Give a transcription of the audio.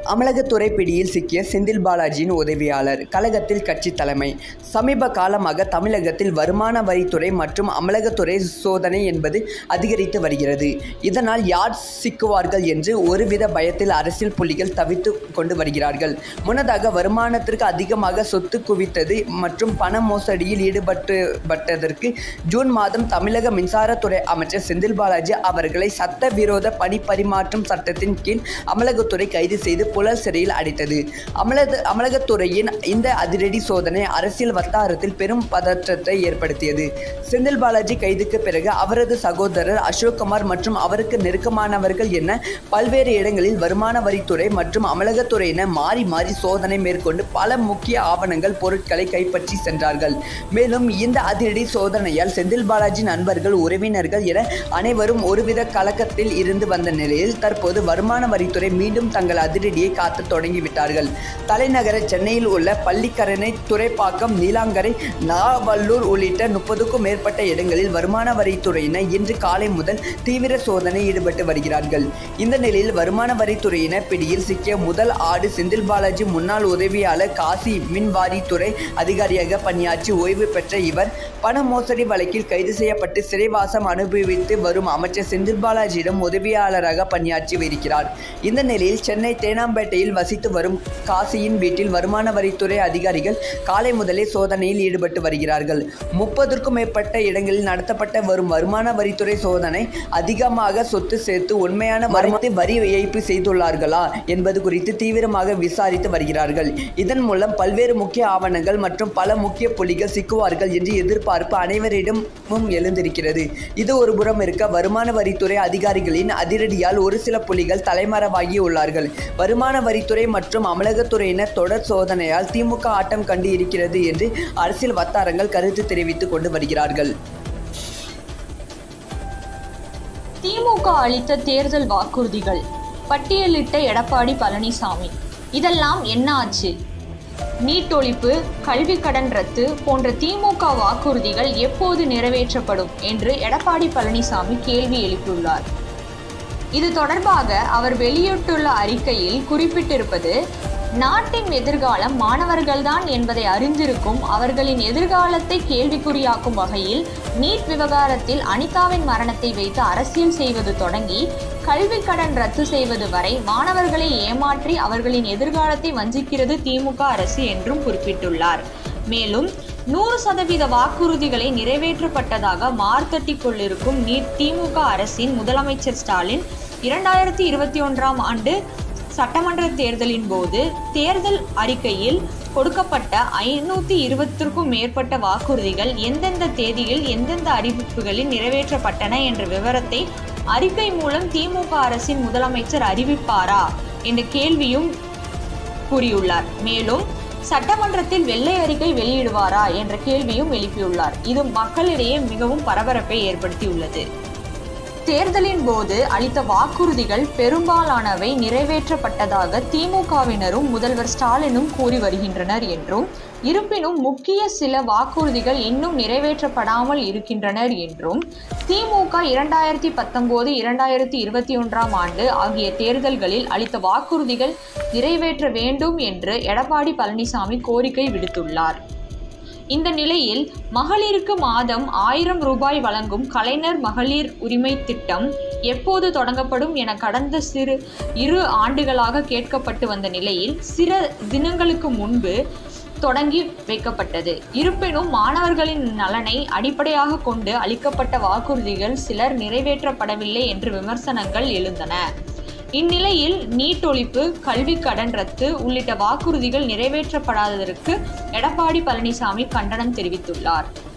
அமலாக்கத்துறை பிடியில் சிக்கிய செந்தில் பாலாஜியின் உதவியாளர் கழகத்தில் கட்சி தலைமை சமீப காலமாக தமிழகத்தில் வருமான வரித்துறை மற்றும் அமலாக்கத்துறை சோதனை என்பது அதிகரித்து வருகிறது இதனால் யார் சிக்குவார்கள் என்று ஒருவித பயத்தில் அரசியல் புள்ளிகள் தவித்து கொண்டு வருகிறார்கள் முன்னதாக வருமானத்திற்கு அதிகமாக சொத்து குவித்தது மற்றும் பண மோசடியில் ஈடுபட்டு பட்டதற்கு ஜூன் மாதம் தமிழக மின்சாரத்துறை அமைச்சர் செந்தில் பாலாஜி அவர்களை சட்டவிரோத பணி பரிமாற்றம் சட்டத்தின் கீழ் அமலாக்கத்துறை கைது செய்து புழல் சிறையில் அடைத்தது அமலக அமலாக்கத்துறையின் இந்த அதிரடி சோதனை அரசியல் வட்டாரத்தில் பெரும் பதற்றத்தை ஏற்படுத்தியது செந்தில் பாலாஜி கைதுக்கு பிறகு அவரது சகோதரர் அசோக்குமார் மற்றும் அவருக்கு நெருக்கமானவர்கள் என பல்வேறு இடங்களில் வருமான வரித்துறை மற்றும் அமலாக்கத்துறையினர் மாறி மாறி சோதனை மேற்கொண்டு பல முக்கிய ஆவணங்கள் பொருட்களை கைப்பற்றி சென்றார்கள் மேலும் இந்த அதிரடி சோதனையால் செந்தில் பாலாஜி நண்பர்கள் உறவினர்கள் என அனைவரும் ஒருவித கலக்கத்தில் இருந்து வந்த நிலையில் தற்போது வருமான வரித்துறை மீண்டும் தங்கள் அதிரடியை காத்து தொடங்கிவிட்டார்கள் தலைநகர சென்னையில் உள்ள பள்ளிக்கரணை துறைப்பாக்கம் நீலாங்கரை நாவல்லூர் உள்ளிட்ட முப்பதுக்கும் மேற்பட்ட இடங்களில் வருமான வரித்துறையினர் இன்று காலை முதல் தீவிர சோதனை ஈடுபட்டு வருகிறார்கள் இந்த நிலையில் வருமான வரித்துறையினர் பிடியில் சிக்கிய முதல் ஆடு செந்தில் பாலாஜி முன்னாள் உதவியாளர் காசி மின்வாரித்துறை அதிகாரியாக பணியாற்றி ஓய்வு பெற்ற இவர் பண மோசடி வழக்கில் கைது செய்யப்பட்டு சிறைவாசம் அனுபவித்து வரும் அமைச்சர் செந்தில் பாலாஜியிடம் உதவியாளராக பணியாற்றி வருகிறார் இந்த நிலையில் சென்னை தேனாம்பேட்டையில் வசித்து வரும் காசியின் வீட்டில் வருமான வரித்துறை அதிகாரிகள் காலை முதலே சோதனையில் ஈடுபட்டு வருகிறார்கள் முப்பதற்கும் மேற்பட்ட இடங்களில் நடத்தப்பட்ட வரும் வருமான வரித்துறை சோதனை அதிகமாக சொத்து சேர்த்து உண்மையான மறைத்து வரி ஏய்ப்பு செய்துள்ளார்களா என்பது குறித்து தீவிரமாக விசாரித்து வருகிறார்கள் இதன் மூலம் பல்வேறு முக்கிய ஆவணங்கள் மற்றும் பல முக்கிய புள்ளிகள் சிக்குவார்கள் என்று எதிர்பார்ப்பு அனைவரிடமும் எழுந்திருக்கிறது இது ஒரு புறம் இருக்க வருமான வரித்துறை அதிகாரிகளின் அதிரடியால் ஒரு சில புள்ளிகள் தலைமறைவாகி உள்ளார்கள் வருமான வரித்துறை மற்றும் அமலாக்கத்துறையினர் தொடர் சோதனையால் திமுக ஆட்டம் கண்டு இருக்கிறது என்று அரசியல் வட்டாரங்கள் கருத்து தெரிவித்துக் கொண்டு வருகிறார்கள் திமுக அளித்த தேர்தல் வாக்குறுதிகள் பட்டியலிட்ட எடப்பாடி பழனிசாமி இதெல்லாம் என்ன ஆச்சு நீட் ஒழிப்பு கல்வி கடன் ரத்து போன்ற திமுக வாக்குறுதிகள் எப்போது நிறைவேற்றப்படும் என்று எடப்பாடி பழனிசாமி கேள்வி எழுப்பியுள்ளார் இது தொடர்பாக அவர் வெளியிட்டுள்ள அறிக்கையில் குறிப்பிட்டிருப்பது நாட்டின் எதிர்காலம் மாணவர்கள்தான் என்பதை அறிந்திருக்கும் அவர்களின் எதிர்காலத்தை கேள்விக்குறியாக்கும் வகையில் நீட் விவகாரத்தில் அனிதாவின் மரணத்தை வைத்து அரசியல் செய்வது தொடங்கி கல்வி கடன் ரத்து செய்வது வரை மாணவர்களை ஏமாற்றி அவர்களின் எதிர்காலத்தை வஞ்சிக்கிறது திமுக அரசு என்றும் குறிப்பிட்டுள்ளார் மேலும் நூறு சதவீத வாக்குறுதிகளை நிறைவேற்றப்பட்டதாக மார்த்தட்டி கொண்டிருக்கும் நீட் திமுக அரசின் முதலமைச்சர் ஸ்டாலின் இரண்டாயிரத்தி இருபத்தி ஒன்றாம் ஆண்டு சட்டமன்ற தேர்தலின் போது தேர்தல் அறிக்கையில் கொடுக்கப்பட்ட ஐநூற்றி இருபத்திற்கும் மேற்பட்ட வாக்குறுதிகள் எந்தெந்த தேதியில் எந்தெந்த அறிவிப்புகளில் நிறைவேற்றப்பட்டன என்ற விவரத்தை அறிக்கை மூலம் திமுக அரசின் முதலமைச்சர் அறிவிப்பாரா என்ற கேள்வியும் கூறியுள்ளார் மேலும் சட்டமன்றத்தில் வெள்ளை அறிக்கை வெளியிடுவாரா என்ற கேள்வியும் எழுப்பியுள்ளார் இது மக்களிடையே மிகவும் பரபரப்பை ஏற்படுத்தியுள்ளது தேர்தலின் போது அளித்த வாக்குறுதிகள் பெரும்பாலானவை நிறைவேற்றப்பட்டதாக திமுகவினரும் முதல்வர் ஸ்டாலினும் கூறி வருகின்றனர் என்றும் இருப்பினும் முக்கிய சில வாக்குறுதிகள் இன்னும் நிறைவேற்றப்படாமல் இருக்கின்றனர் என்றும் திமுக இரண்டாயிரத்தி பத்தொன்பது இரண்டாயிரத்தி இருபத்தி ஒன்றாம் ஆண்டு ஆகிய தேர்தல்களில் அளித்த வாக்குறுதிகள் நிறைவேற்ற வேண்டும் என்று எடப்பாடி பழனிசாமி கோரிக்கை விடுத்துள்ளார் இந்த நிலையில் மகளிருக்கு மாதம் ஆயிரம் ரூபாய் வழங்கும் கலைஞர் மகளிர் உரிமை திட்டம் எப்போது தொடங்கப்படும் என கடந்த சிறு இரு ஆண்டுகளாக கேட்கப்பட்டு வந்த நிலையில் சில தினங்களுக்கு முன்பு தொடங்கி வைக்கப்பட்டது இருப்பினும் மாணவர்களின் நலனை அடிப்படையாக கொண்டு அளிக்கப்பட்ட வாக்குறுதிகள் சிலர் நிறைவேற்றப்படவில்லை என்று விமர்சனங்கள் எழுந்தன இந்நிலையில் நீட் ஒழிப்பு கல்வி கடன் ரத்து உள்ளிட்ட வாக்குறுதிகள் நிறைவேற்றப்படாததற்கு எடப்பாடி பழனிசாமி கண்டனம் தெரிவித்துள்ளார்